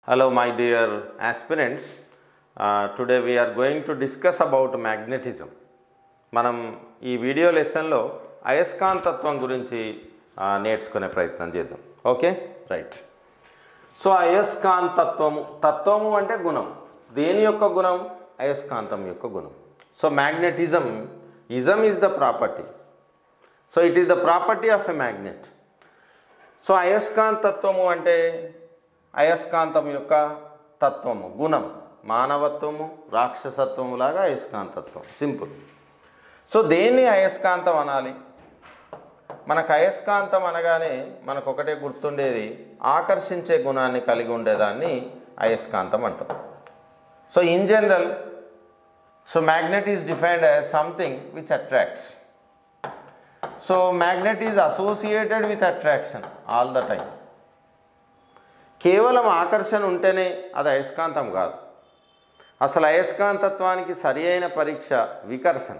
Hello, my dear aspirants. Uh, today we are going to discuss about magnetism. మనం ఈ video లెసన్లో అయస్కాంతత్వం గురించి ఆ, నేర్చుకునే ప్రయత్నం చేద్దాం ఓకే రైట్ సో అయస్కాంతత్వము తత్వము అంటే గుణం దేని యొక్క గుణం అయస్కాంతం యొక్క గుణం so magnetism ism is the property so it is the property of a magnet so అయస్కాంతత్వము అంటే అయస్కాంతం యొక్క తత్వము గుణం మానవత్వము రాక్షసత్వము లాగా అయస్కాంతత్వం సింపుల్ సో దేన్ని అయస్కాంతం అనాలి మనకు అయస్కాంతం అనగానే మనకు ఒకటే గుర్తుండేది ఆకర్షించే గుణాన్ని కలిగి ఉండేదాన్ని అయస్కాంతం అంటాం so in general so magnet is defined as something which attracts so magnet is associated with attraction all the time కేవలం ఆకర్షణ ఉంటేనే అది అయస్కాంతం కాదు అసలు అయస్కాంతత్వానికి సరి అయిన పరీక్ష వికర్షణ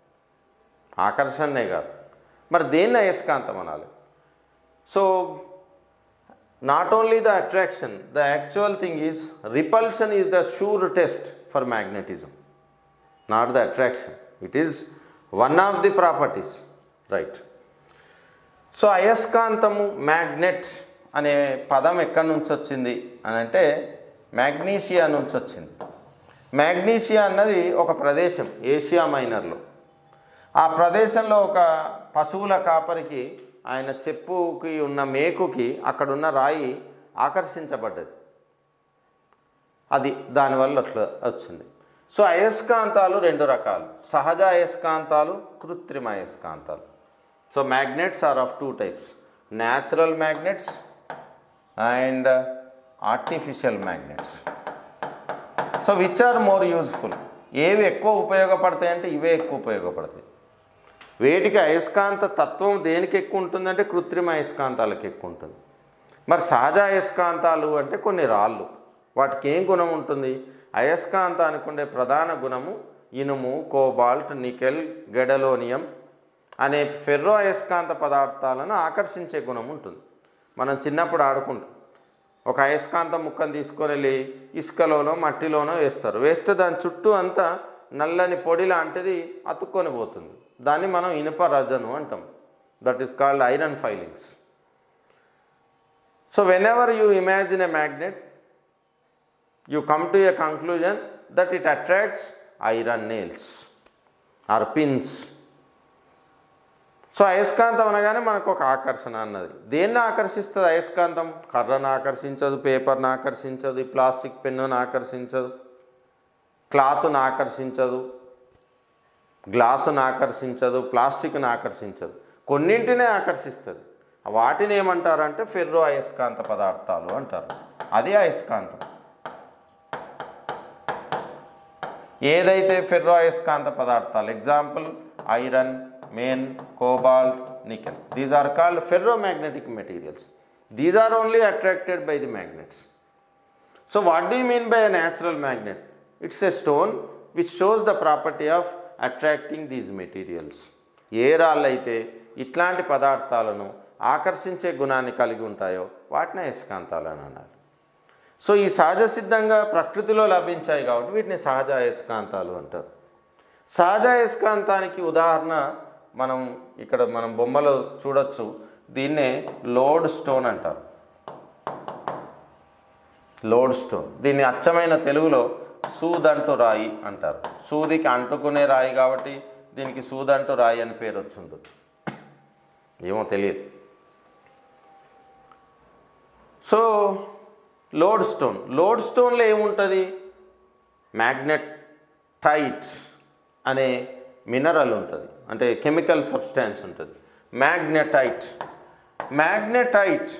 ఆకర్షణనే కాదు మరి దేన్ని అయస్కాంతం అనాలి so not only the attraction the actual thing is repulsion is the sure test for magnetism not the attraction it is one of the properties right so అయస్కాంతము మ్యాగ్నెట్ అనే పదం ఎక్కడి నుంచి వచ్చింది అని అంటే మ్యాగ్నీషియా నుంచి వచ్చింది మ్యాగ్నీషియా అన్నది ఒక ప్రదేశం ఏషియా మైనర్లో ఆ ప్రదేశంలో ఒక పశువుల కాపరికి ఆయన చెప్పుకి ఉన్న మేకుకి అక్కడున్న రాయి ఆకర్షించబడ్డది అది దానివల్ల అట్లా వచ్చింది సో అయస్కాంతాలు రెండు రకాలు సహజ అయస్కాంతాలు కృత్రిమ అయస్కాంతాలు so magnets are of two types natural magnets and artificial magnets so which are more useful ఏవి ఎక్కువ ఉపయోగపడతాయి అంటే ఇవే ఎక్కువ ఉపయోగపడతాయి వేటికి అయస్కాంత తత్వం దేనికి ఎక్కువ ఉంటుందంటే కృత్రిమ అయస్కాంతాలకు ఎక్కువ ఉంటుంది మరి సహజ అయస్కాంతాలు అంటే కొన్ని రాళ్ళు వాటికి ఏం గుణం ఉంటుంది అయస్కాంతానికి ఉండే ప్రధాన గుణము ఇనుము కోబాల్ట్ నికెల్ గెడలోనియం అనే ఫెర్రో అయస్కాంత పదార్థాలను ఆకర్షించే గుణం ఉంటుంది మనం చిన్నప్పుడు ఆడుకుంటాం ఒక అయస్కాంత ముక్కను తీసుకొని వెళ్ళి ఇసుకలోనో మట్టిలోనో వేస్తారు వేస్తే దాని చుట్టూ అంతా నల్లని పొడి లాంటిది అతుక్కొని పోతుంది దాన్ని మనం ఇనుప రజను అంటాం that is called iron filings so whenever you imagine a magnet you come to a conclusion that it attracts iron nails or pins so అయస్కాంతం అనగానే మనకు ఒక ఆకర్షణ అన్నది దేన్ని ఆకర్షిస్తుంది అయస్కాంతం కర్రను ఆకర్షించదు పేపర్ను ఆకర్షించదు ప్లాస్టిక్ పెన్నును ఆకర్షించదు క్లాత్ను ఆకర్షించదు గ్లాసును ఆకర్షించదు ప్లాస్టిక్ను ఆకర్షించదు కొన్నింటినే ఆకర్షిస్తుంది వాటిని ఏమంటారంటే ఫెర్రో అయస్కాంత పదార్థాలు అంటారు అది అయస్కాంతం ఏదైతే ఫెర్రో అయస్కాంత పదార్థాలు example iron main cobalt nickel these are called ferro magnetic materials these are only attracted by the magnets so what do mean by a natural magnet it's a stone which shows the property of attracting these materials ఏ రాళ్ళు అయితే ఇట్లాంటి పదార్థాలను ఆకర్షించే గుణాన్ని కలిగి ఉంటాయో వాటిని అయస్కాంతాలు అని అన్నారు సో ఈ సహజ సిద్ధంగా ప్రకృతిలో లభించాయి కాబట్టి వీటిని సహజ అయస్కాంతాలు అంటారు సహజ అయస్కాంతానికి ఉదాహరణ మనం ఇక్కడ మనం బొమ్మలో చూడొచ్చు దీన్నే లోడ్ స్టోన్ అంటారు లోడ్ స్టోన్ దీన్ని అచ్చమైన తెలుగులో సూదంటు రాయి అంటారు సూదికి అంటుకునే రాయి కాబట్టి దీనికి సూదంటు రాయి అని పేరు వచ్చి ఉండొచ్చు ఏమో తెలియదు సో లోడ్ స్టోన్ లోడ్ స్టోన్లో ఏముంటుంది మ్యాగ్నెట్ టైట్ అనే మినరల్ ఉంటుంది అంటే కెమికల్ సబ్స్టాన్స్ ఉంటుంది magnetite magnetite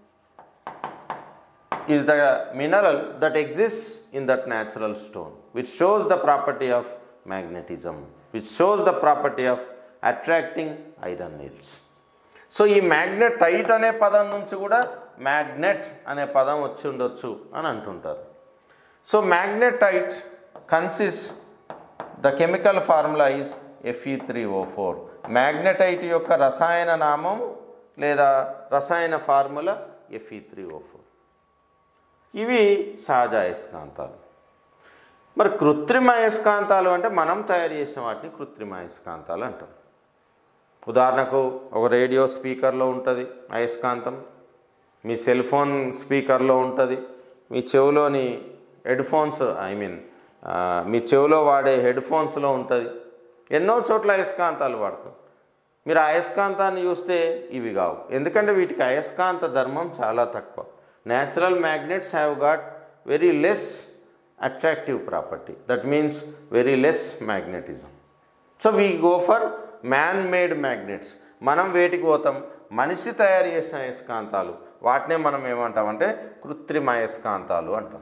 is the mineral that exists in that natural stone which shows the property of magnetism which shows the property of attracting iron nails so ఈ magnetite అనే పదం నుంచి కూడా magnet అనే పదం వచ్చి ఉండొచ్చు అని అంటుంటారు so magnetite consist the chemical formula is F E three O four magnetite యొక్క రసాయన నామం లేదా రసాయన formula F E three O four ఇవి సహజ అయస్కాంతాలు మరి కృత్రిమ అయస్కాంతాలు అంటే మనం తయారు చేసిన వాటిని కృత్రిమ అయస్కాంతాలు అంటాం ఉదాహరణకు ఒక రేడియో స్పీకర్లో ఉంటుంది అయస్కాంతం మీ సెల్ ఫోన్ స్పీకర్లో ఉంటుంది మీ చెవిలోని హెడ్ ఫోన్స్ ఐ మీన్ మీ చెవిలో వాడే హెడ్ ఫోన్స్లో ఉంటుంది ఎన్నో చోట్ల అయస్కాంతాలు వాడతాం మీరు ఆ అయస్కాంతాన్ని చూస్తే ఇవి కావు ఎందుకంటే వీటికి అయస్కాంత ధర్మం చాలా తక్కువ natural magnets have got very less attractive property that means very less magnetism so we go for man made magnets మనం వేటికి పోతాం మనిషి తయారు చేసిన అయస్కాంతాలు వాటినే మనం ఏమంటామంటే కృత్రిమ అయస్కాంతాలు అంటాం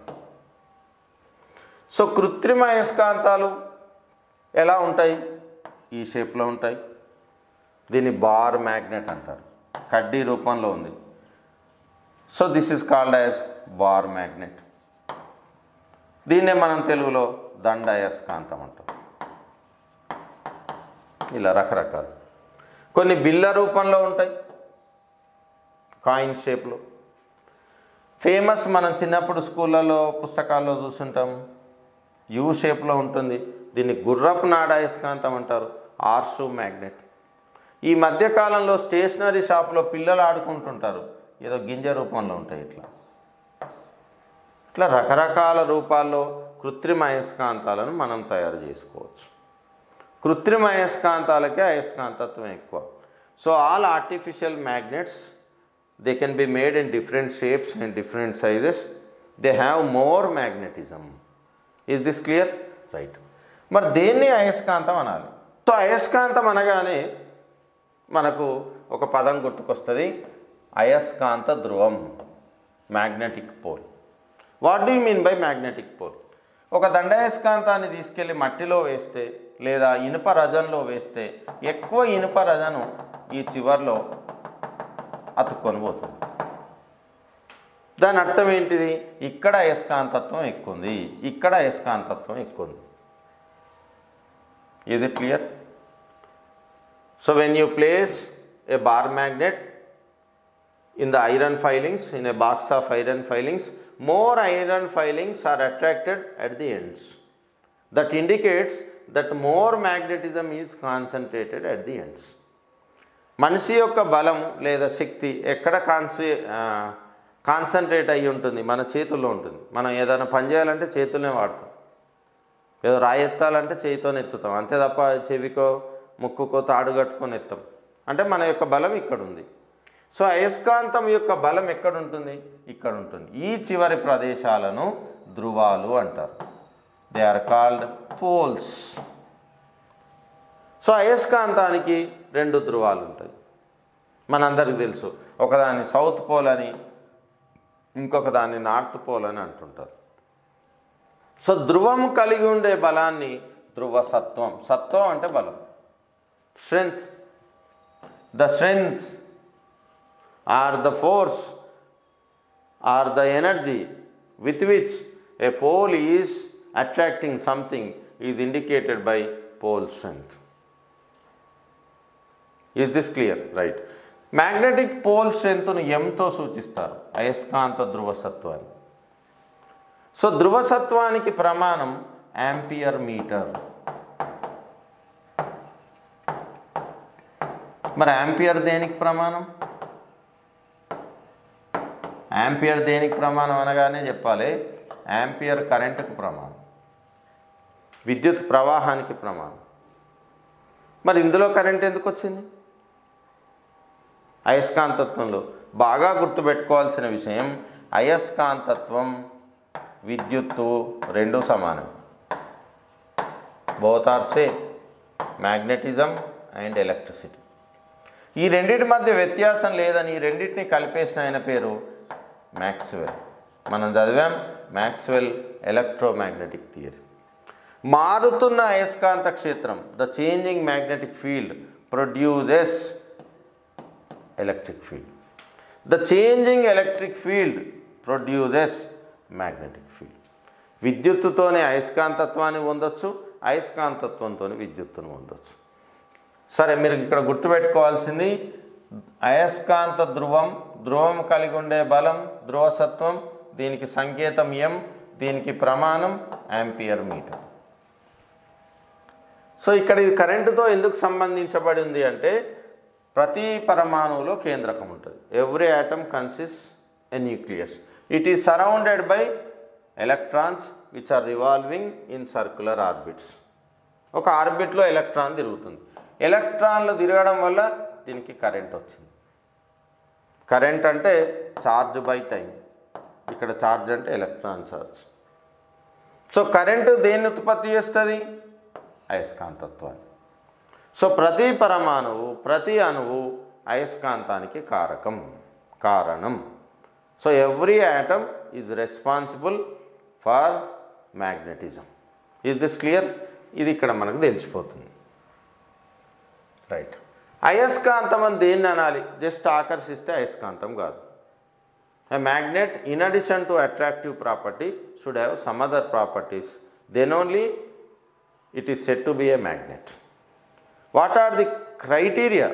సో కృత్రిమ అయస్కాంతాలు ఎలా ఉంటాయి ఈ షేప్లో ఉంటాయి దీన్ని బార్ మ్యాగ్నెట్ అంటారు కడ్డీ రూపంలో ఉంది so this is called as bar magnet దీన్నే మనం తెలుగులో దండ అయస్కాంతం అంటాం ఇలా రకరకాలు కొన్ని బిళ్ళ రూపంలో ఉంటాయి కాయిన్ షేప్లో ఫేమస్ మనం చిన్నప్పుడు స్కూళ్ళలో పుస్తకాల్లో చూస్తుంటాం యూ షేప్లో ఉంటుంది దీన్ని గుర్రపు నాడ అయస్కాంతం అంటారు ఆర్సు మ్యాగ్నెట్ ఈ మధ్యకాలంలో స్టేషనరీ షాప్లో పిల్లలు ఆడుకుంటుంటారు ఏదో గింజ రూపంలో ఉంటాయి ఇట్లా ఇట్లా రకరకాల రూపాల్లో కృత్రిమ అయస్కాంతాలను మనం తయారు చేసుకోవచ్చు కృత్రిమ అయస్కాంతాలకే అయస్కాంతత్వం ఎక్కువ so all artificial magnets they can be made in different shapes and different sizes they have more magnetism is this clear right మరి దేన్ని అయస్కాంతం అనాలి సో అయస్కాంతం అనగానే మనకు ఒక పదం గుర్తుకొస్తుంది అయస్కాంత ధ్రువం magnetic pole what do mean by magnetic pole ఒక దండయస్కాంతాన్ని తీసుకెళ్ళి మట్టిలో వేస్తే లేదా ఇనుప రజంలో వేస్తే ఎక్కువ ఇనుప రజను ఈ చివర్లో అతుక్కొని పోతుంది దాని అర్థం ఏంటిది ఇక్కడ అయస్కాంతత్వం ఎక్కువ ఉంది ఇక్కడ అయస్కాంతత్వం ఎక్కువ ఉంది ఇది clear so when you place a bar magnet in the iron filings in a box of iron filings more iron filings are attracted at the ends that indicates that more magnetism is concentrated at the ends మనిషి యొక్క బలం లేదా శక్తి ఎక్కడ కాన్సే concentrate అయ్యి ఉంటుంది మన చేతుల్లో ఉంటుంది మనం ఏదైనా పని చేయాలంటే చేతులనే వాడతాం ఏదో రాయెత్తాలంటే చేయితోనే ఎత్తుతాం అంతే తప్ప చెవికో ముక్కుకో తాడు కట్టుకొని ఎత్తాం అంటే మన యొక్క బలం ఇక్కడ ఉంది సో అయస్కాంతం యొక్క బలం ఎక్కడ ఉంటుంది ఇక్కడ ఉంటుంది ఈ చివరి ప్రదేశాలను ధ్రువాలు అంటారు they are called poles so అయస్కాంతానికి రెండు ధ్రువాలు ఉంటాయి మనందరికీ తెలుసు ఒకదాన్ని సౌత్ పోల్ అని ఇంకొక దాన్ని నార్త్ పోల్ అని అంటుంటారు సో ధ్రువం కలిగి ఉండే బలాన్ని ధ్రువ సత్వం సత్వం అంటే బలం strength the strength or the force or the energy with which a pole is attracting something is indicated by pole strength is this clear right magnetic pole స్ట్రెంగ్త్ను ఎంతో సూచిస్తారు అయస్కాంత ధ్రువసత్వాన్ని సో ధ్రువసత్వానికి ప్రమాణం యాంపియర్ మీటర్ మరి యాంపియర్ దేనికి ప్రమాణం ampere దేనికి ప్రమాణం అనగానే చెప్పాలి యాంపియర్ కరెంటుకు ప్రమాణం విద్యుత్ ప్రవాహానికి ప్రమాణం మరి ఇందులో కరెంట్ ఎందుకు వచ్చింది అయస్కాంతత్వంలో బాగా గుర్తుపెట్టుకోవాల్సిన విషయం అయస్కాంతత్వం విద్యుత్తు రెండు సమానం both are same magnetism and electricity ఈ రెండింటి మధ్య వ్యత్యాసం లేదని ఈ రెండింటిని కలిపేసిన ఆయన పేరు మ్యాక్స్వెల్ మనం చదివాం మ్యాక్స్వెల్ ఎలక్ట్రోమాగ్నెటిక్ థియరీ మారుతున్న అయస్కాంత క్షేత్రం the changing magnetic field produces electric field the changing electric field produces magnetic field విద్యుత్తుతోనే అయస్కాంతత్వాన్ని పొందొచ్చు అయస్కాంతత్వంతో విద్యుత్తును పొందొచ్చు సరే మీరు ఇక్కడ గుర్తుపెట్టుకోవాల్సింది అయస్కాంత ధ్రువం ధ్రువం కలిగి ఉండే బలం ధ్రువసత్వం దీనికి సంకేతం ఎం దీనికి ప్రమాణం యాంపియర్ మీటర్ సో ఇక్కడ ఇది కరెంటుతో ఎందుకు సంబంధించబడి ఉంది అంటే ప్రతి పరమాణువులో కేంద్రకం ఉంటుంది every atom consist a nucleus it is surrounded by electrons which are revolving in circular orbits ఒక ఆర్బిట్లో ఎలక్ట్రాన్ తిరుగుతుంది ఎలక్ట్రాన్లు తిరగడం వల్ల దీనికి కరెంట్ వచ్చింది కరెంట్ అంటే ఛార్జ్ బై టైం ఇక్కడ ఛార్జ్ అంటే ఎలక్ట్రాన్ ఛార్జ్ సో కరెంటు దేన్ని ఉత్పత్తి చేస్తుంది అయస్కాంతత్వాన్ని సో ప్రతి పరమాణువు ప్రతి అణువు అయస్కాంతానికి కారకం కారణం so every atom is responsible for magnetism is this clear ఇది ఇక్కడ మనకు తెలిసిపోతుంది రైట్ అయస్కాంతం అని దేన్ని అనాలి జస్ట్ ఆకర్షిస్తే అయస్కాంతం కాదు A magnet, in addition to attractive property, should have some other properties. Then only it is said to be a magnet. What are the criteria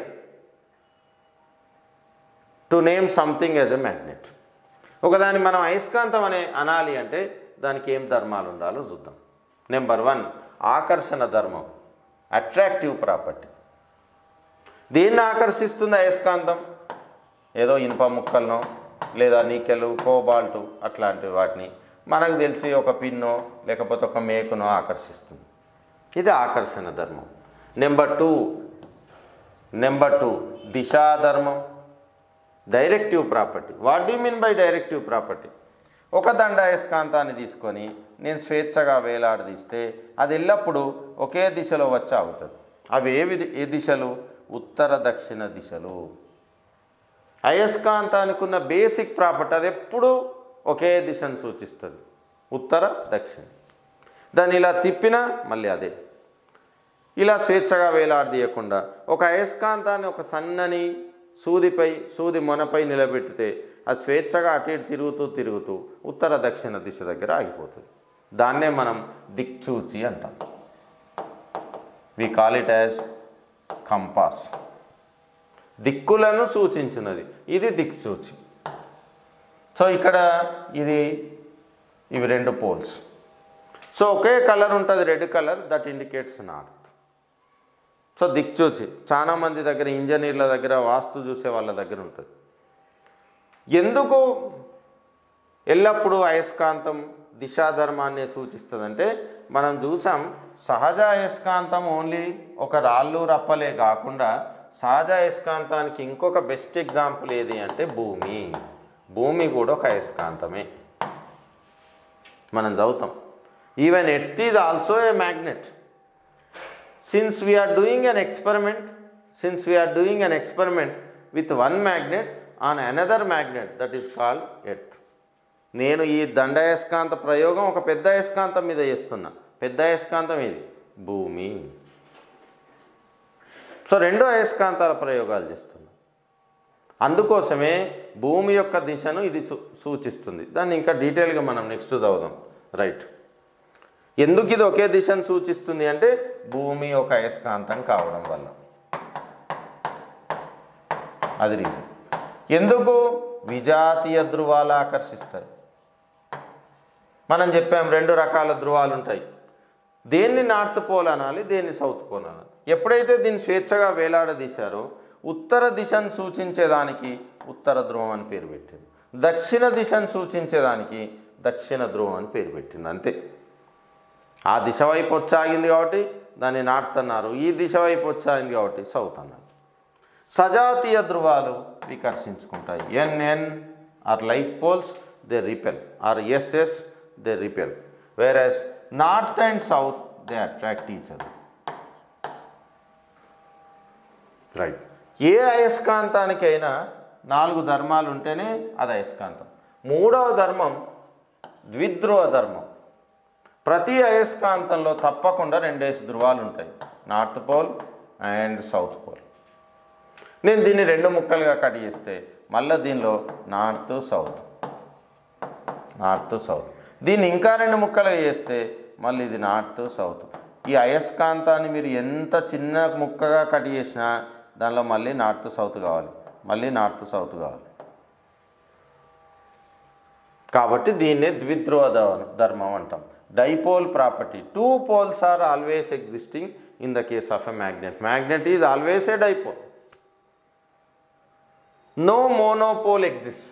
to name something as a magnet? ఒకదాన్ని మనం అయస్కాంతం అనే అనాలి అంటే దానికి ఏం ధర్మాలు ఉండాలో చూద్దాం నెంబర్ వన్ ఆకర్షణ ధర్మం అట్రాక్టివ్ ప్రాపర్టీ దేన్ని ఆకర్షిస్తుంది అయస్కాంతం ఏదో ఇనుప ముక్కలను లేదా నికెలు కోబాల్టు అట్లాంటి వాటిని మనకు తెలిసి ఒక పిన్నో లేకపోతే ఒక మేకునో ఆకర్షిస్తుంది ఇది ఆకర్షణ ధర్మం నెంబర్ టూ నెంబర్ టూ దిశా ధర్మం directive property what do mean by directive property ఒక దండ అయస్కాంతాన్ని తీసుకొని నేను స్వేచ్ఛగా వేలాడదీస్తే అది ఎల్లప్పుడూ ఒకే దిశలో వచ్చి ఆగుతుంది అవి ఏ విధి ఏ దిశలు ఉత్తర దక్షిణ దిశలు అయస్కాంతానికి ఉన్న బేసిక్ ప్రాపర్టీ అది ఎప్పుడూ ఒకే దిశను సూచిస్తుంది ఉత్తర దక్షిణ దాన్ని ఇలా తిప్పినా మళ్ళీ అదే ఇలా స్వేచ్ఛగా వేలాడదీయకుండా ఒక అయస్కాంతాన్ని ఒక సన్నని సూదిపై సూది మొనపై నిలబెట్టితే అది స్వేచ్ఛగా అటు ఇటు తిరుగుతూ తిరుగుతూ ఉత్తర దక్షిణ దిశ దగ్గర ఆగిపోతుంది దాన్నే మనం దిక్చూచి అంటాం we call it as compass దిక్కులను సూచించినది ఇది దిక్సూచి సో ఇక్కడ ఇది ఇవి రెండు పోల్స్ సో ఒకే కలర్ ఉంటుంది red colour that indicates north so దిక్చూచి చాలా మంది దగ్గర ఇంజనీర్ల దగ్గర వాస్తు చూసే వాళ్ళ దగ్గర ఉంటుంది ఎందుకు ఎల్లప్పుడూ అయస్కాంతం దిశాధర్మాన్ని సూచిస్తుందంటే మనం చూసాం సహజ అయస్కాంతం ఓన్లీ ఒక రాళ్ళు రప్పలే కాకుండా సహజ అయస్కాంతానికి ఇంకొక బెస్ట్ ఎగ్జాంపుల్ ఏది అంటే భూమి భూమి కూడా ఒక అయస్కాంతమే మనం చదువుతాం even earth is also a magnet since we are doing an experiment since we are doing an experiment with one magnet on another magnet that is called earth నేను ఈ దండ అయస్కాంత ప్రయోగం ఒక పెద్ద అయస్కాంతం మీద చేస్తున్నా పెద్ద అయస్కాంతం ఇది భూమి సో రెండు అయస్కాంతాల ప్రయోగాలు చేస్తున్నా అందుకోసమే భూమి యొక్క దిశను ఇది సూ- సూచిస్తుంది దాన్ని ఇంకా డీటెయిల్గా మనం నెక్స్ట్ చదువుదాం రైట్ ఎందుకు ఇది ఒకే దిశను సూచిస్తుంది అంటే భూమి ఒక అయస్కాంతం కావడం వల్ల అది రీజన్ ఎందుకు విజాతీయ ధృవాలు ఆకర్షిస్తాయి మనం చెప్పాం రెండు రకాల ధృవాలు ఉంటాయి దేన్ని నార్త్ పోల్ అనాలి దేన్ని సౌత్ పోల్ అనాలి ఎప్పుడైతే దీన్ని స్వేచ్ఛగా వేలాడదీశారో ఉత్తర దిశను సూచించేదానికి ఉత్తర ధ్రువం అని పేరు పెట్టింది దక్షిణ దిశను సూచించేదానికి దక్షిణ ధ్రువం అని పేరు పెట్టింది అంతే ఆ దిశ వైపు వచ్చాగింది కాబట్టి దాన్ని నార్త్ అన్నారు ఈ దిశ వైపు వచ్చాగింది కాబట్టి సౌత్ అన్నారు సజాతీయ ధృవాలు వికర్షించుకుంటాయి NN or like poles they repel or SS they repel whereas north and south they attract each other right ఏ అయస్కాంతానికైనా నాలుగు ధర్మాలు ఉంటేనే అది అయస్కాంతం మూడవ ధర్మం ద్విధ్రువ ధర్మం ప్రతి అయస్కాంతంలో తప్పకుండా రెండేసి ధృవాలు ఉంటాయి north pole and south pole నేను దీన్ని రెండు ముక్కలుగా కట్ చేస్తే మళ్ళీ దీనిలో నార్త్ సౌత్ నార్త్ సౌత్ దీన్ని ఇంకా రెండు ముక్కలుగా చేస్తే మళ్ళీ ఇది నార్త్ సౌత్ ఈ అయస్కాంతాన్ని మీరు ఎంత చిన్న ముక్కగా కట్ చేసినా దానిలో మళ్ళీ నార్త్ సౌత్ కావాలి మళ్ళీ నార్త్ సౌత్ కావాలి కాబట్టి దీన్నే ద్విధ్రువ ధ- ధర్మం అంటాం dipole property two poles are always existing in the case of a magnet magnet is always a dipole no monopole exist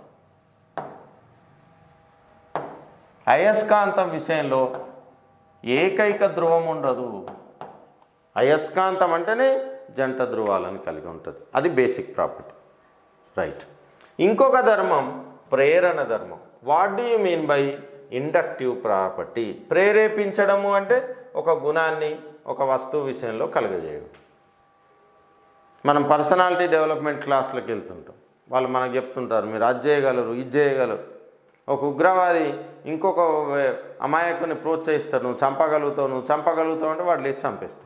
అయస్కాంతం విషయంలో ఏకైక ధ్రువం ఉండదు అయస్కాంతం అంటేనే జంట ధ్రువాలను కలిగి ఉంటుంది అది బేసిక్ ప్రాపర్టీ రైట్ ఇంకొక ధర్మం ప్రేరణ ధర్మం what do you mean by inductive property ప్రేరేపించడము అంటే ఒక గుణాన్ని ఒక వస్తువు విషయంలో కలుగజేయడం మనం పర్సనాలిటీ డెవలప్మెంట్ క్లాసులకు వెళ్తుంటాం వాళ్ళు మనకు చెప్తుంటారు మీరు అది చేయగలరు ఇది చేయగలరు ఒక ఉగ్రవాది ఇంకొక వే- అమాయకుని ప్రోత్సహిస్తాడు నువ్వు చంపగలుగుతావు నువ్వు చంపగలుగుతావు అంటే వాడు లేచి చంపేస్తాడు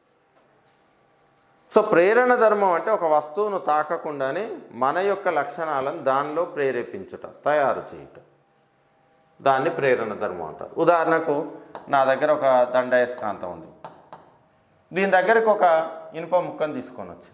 సో ప్రేరణ ధర్మం అంటే ఒక వస్తువును తాకకుండానే మన యొక్క లక్షణాలను దానిలో ప్రేరేపించుట తయారు చేయుట దాన్ని ప్రేరణ ధర్మం అంటారు ఉదాహరణకు నా దగ్గర ఒక దండయస్కాంతం ఉంది దీని దగ్గరకు ఒక ఇనుప ముక్కను తీసుకొని వచ్చింది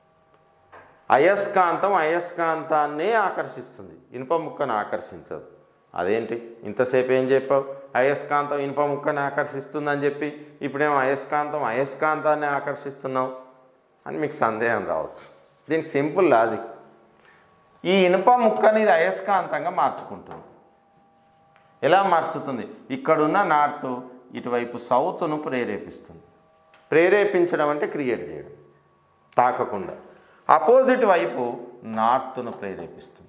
అయస్కాంతం అయస్కాంతాన్నే ఆకర్షిస్తుంది ఇనుప ముక్కను ఆకర్షించదు అదేంటి ఇంతసేపు ఏం చెప్పావు అయస్కాంతం ఇనుప ముక్కని ఆకర్షిస్తుందని చెప్పి ఇప్పుడేమో అయస్కాంతం అయస్కాంతాన్ని ఆకర్షిస్తున్నావు అని మీకు సందేహం రావచ్చు దీనికి సింపుల్ లాజిక్ ఈ ఇనుప ముక్కని ఇది అయస్కాంతంగా మార్చుకుంటుంది ఎలా మార్చుతుంది ఇక్కడున్న నార్త్ ఇటువైపు సౌత్ను ప్రేరేపిస్తుంది ప్రేరేపించడం అంటే క్రియేట్ చేయడం తాకకుండా అపోజిట్ వైపు నార్త్ను ప్రేరేపిస్తుంది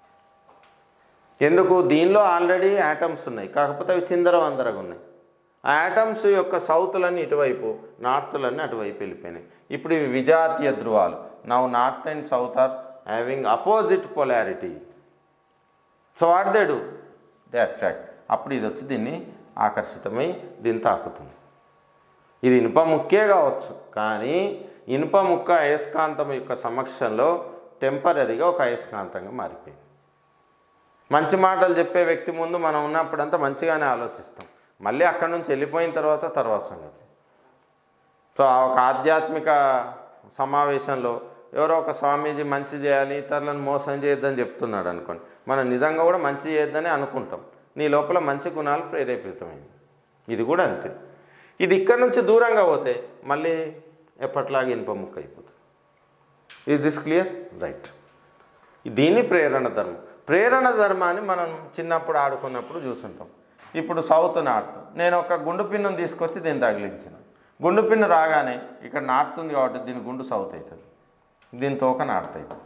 ఎందుకు దీనిలో ఆల్రెడీ యాటమ్స్ ఉన్నాయి కాకపోతే అవి చిందరవందరగా ఉన్నాయి ఆ యాటమ్స్ యొక్క సౌత్లన్నీ ఇటువైపు నార్త్లన్నీ అటువైపు వెళ్ళిపోయినాయి ఇప్పుడు ఇవి విజాతీయ ధృవాలు now north and south are having opposite polarity so what they do they attract అప్పుడు ఇది వచ్చి దీన్ని ఆకర్షితమై దీన్ని తాకుతుంది ఇది ఇనుప ముక్కే కావచ్చు కానీ ఇనుప ముక్క అయస్కాంతం యొక్క సమక్షంలో టెంపరీగా ఒక అయస్కాంతంగా మారిపోయింది మంచి మాటలు చెప్పే వ్యక్తి ముందు మనం ఉన్నప్పుడంతా మంచిగానే ఆలోచిస్తాం మళ్ళీ అక్కడి నుంచి వెళ్ళిపోయిన తర్వాత తర్వాత సంగతి సో ఆ ఒక ఆధ్యాత్మిక సమావేశంలో ఎవరో ఒక స్వామీజీ మంచి చేయాలి ఇతరులను మోసం చేయొద్దని చెప్తున్నాడు అనుకోండి మనం నిజంగా కూడా మంచి చేయొద్దని అనుకుంటాం నీ లోపల మంచి గుణాలు ప్రేరేపితమైంది ఇది కూడా అంతే ఇది ఇక్కడ నుంచి దూరంగా పోతే మళ్ళీ ఎప్పట్లాగా ఇనుప ముక్క అయిపోతుంది ఈజ్ దిస్ క్లియర్ రైట్ దీన్ని ప్రేరణ ధర్మం ప్రేరణ ధర్మాన్ని మనం చిన్నప్పుడు ఆడుకున్నప్పుడు చూసుంటాం ఇప్పుడు సౌత్ నార్త్ నేను ఒక గుండు పిన్నును తీసుకొచ్చి దీన్ని తగిలించిన గుండు పిన్ను రాగానే ఇక్కడ నార్త్ ఉంది కాబట్టి దీని గుండు సౌత్ అవుతుంది దీని తోక నార్త్ అవుతుంది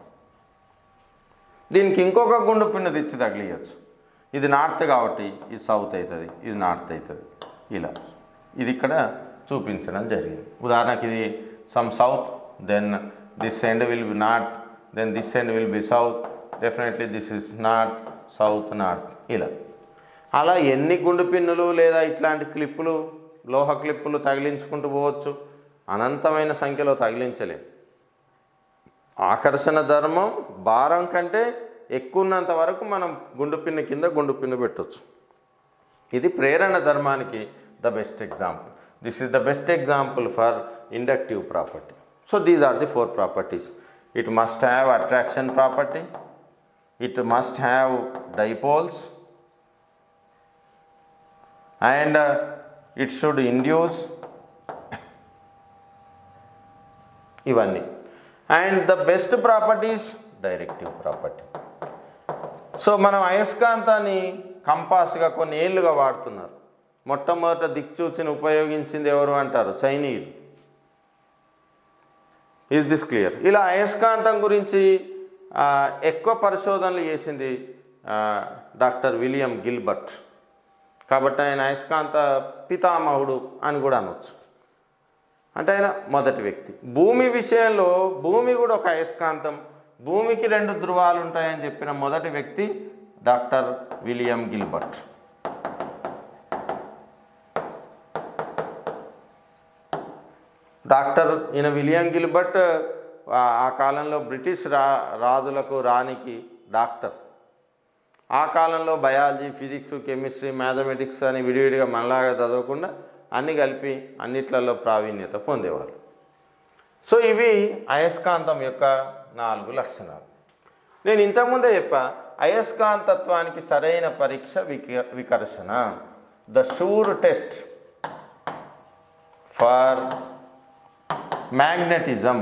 దీనికి ఇంకొక గుండు పిన్ను తెచ్చి తగిలియచ్చు ఇది నార్త్ కాబట్టి ఇది సౌత్ అవుతుంది ఇది నార్త్ అవుతుంది ఇలా ఇది ఇక్కడ చూపించడం జరిగింది ఉదాహరణకి ఇది some south then this end will be north then this end will be south definitely this is north south north ఇలా అలా ఎన్ని గుండు పిన్నులు లేదా ఇట్లాంటి క్లిప్పులు లోహ క్లిప్పులు తగిలించుకుంటూ పోవచ్చు అనంతమైన సంఖ్యలో తగిలించలేం ఆకర్షణ ధర్మం భారం కంటే ఎక్కువ ఉన్నంత వరకు మనం గుండు పిన్ను కింద గుండు పిన్ను పెట్టవచ్చు ఇది ప్రేరణ ధర్మానికి the best example this is the best example for inductive property so these are the four properties it must have attraction property it must have dipoles and it should induce ఇవన్నీ and the best properties directive property so మనం అయస్కాంతాన్ని కంపాస్గా కొన్ని ఏళ్ళుగా వాడుతున్నారు మొట్టమొదట దిక్చూచిని ఉపయోగించింది ఎవరు అంటారు చైనీయులు is this clear ఇలా అయస్కాంతం గురించి ఆ, ఎక్కువ పరిశోధనలు చేసింది ఆ, డాక్టర్ విలియం గిల్బర్ట్ కాబట్టి ఆయన అయస్కాంత పితామహుడు అని కూడా అనొచ్చు అంటే ఆయన మొదటి వ్యక్తి భూమి విషయంలో భూమి కూడా ఒక అయస్కాంతం భూమికి రెండు ధృవాలు ఉంటాయని చెప్పిన మొదటి వ్యక్తి డాక్టర్ విలియం గిల్బర్ట్ డాక్టర్ ఈయన విలియం గిల్బర్ట్ ఆ ఆ కాలంలో బ్రిటిష్ రా రాజులకు రానికి డాక్టర్ ఆ కాలంలో బయాలజీ ఫిజిక్స్ కెమిస్ట్రీ మ్యాథమెటిక్స్ అని విడివిడిగా మనలాగా చదవకుండా అన్నీ కలిపి అన్నిట్లలో ప్రావీణ్యత పొందేవారు సో ఇవి అయస్కాంతం యొక్క నాలుగు లక్షణాలు నేను ఇంతకుముందే చెప్పా అయస్కాంతత్వానికి సరైన పరీక్ష విక వికర్షణ the sure test for magnetism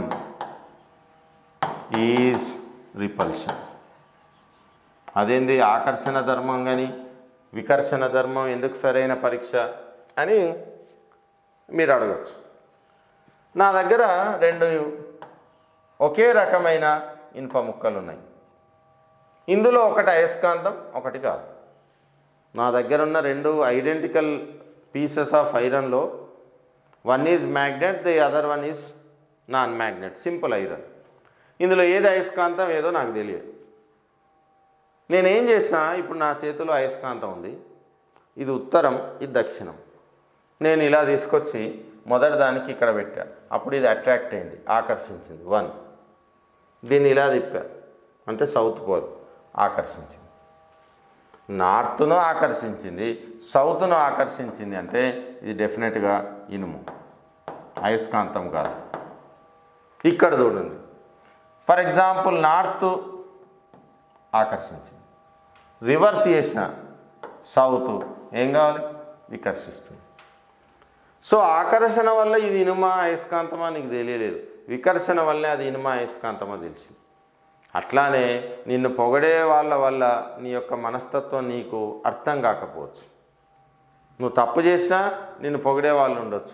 is repulsion అదేంది ఆకర్షణ ధర్మం కానీ వికర్షణ ధర్మం ఎందుకు సరైన పరీక్ష అని మీరు అడగచ్చు నా దగ్గర రెండు ఒకే రకమైన ఇనుప ముక్కలు ఉన్నాయి ఇందులో ఒకటి అయస్కాంతం ఒకటి కాదు నా దగ్గర ఉన్న రెండు ఐడెంటికల్ పీసెస్ ఆఫ్ ఐరన్లో one is magnet the other one is non magnet simple iron ఇందులో ఏది అయస్కాంతం ఏదో నాకు తెలియదు నేనేం చేసినా ఇప్పుడు నా చేతిలో అయస్కాంతం ఉంది ఇది ఉత్తరం ఇది దక్షిణం నేను ఇలా తీసుకొచ్చి మొదటి దానికి ఇక్కడ పెట్టా అప్పుడు ఇది అట్రాక్ట్ అయింది ఆకర్షించింది వన్ దీన్ని ఇలా తిప్పా అంటే సౌత్ పోల్ ఆకర్షించింది నార్త్ను ఆకర్షించింది సౌత్ను ఆకర్షించింది అంటే ఇది డెఫినెట్గా ఇనుము అయస్కాంతం కాదు ఇక్కడ చూడండి ఫర్ ఎగ్జాంపుల్ నార్త్ ఆకర్షించింది రివర్స్ చేసిన సౌత్ ఏం కావాలి వికర్షిస్తుంది సో ఆకర్షణ వల్ల ఇది ఇనుమా అయస్కాంతమా నీకు తెలియలేదు వికర్షణ వల్లే అది ఇనుమా అయస్కాంతమా తెలిసింది అట్లానే నిన్ను పొగడే వాళ్ళ వల్ల నీ యొక్క మనస్తత్వం నీకు అర్థం కాకపోవచ్చు నువ్వు తప్పు చేసినా నిన్ను పొగిడే వాళ్ళు ఉండొచ్చు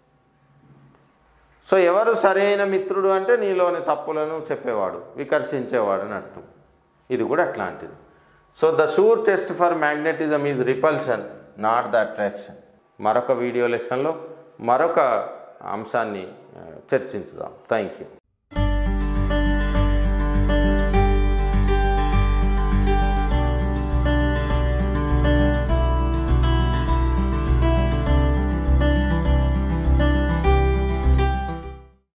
సో ఎవరు సరైన మిత్రుడు అంటే నీలోని తప్పులను చెప్పేవాడు వికర్షించేవాడు అని అర్థం ఇది కూడా అట్లాంటిది so the sure test for magnetism is repulsion not the attraction మరొక వీడియో లెసన్లో మరొక అంశాన్ని ఆ, చర్చించుదాం థ్యాంక్ యూ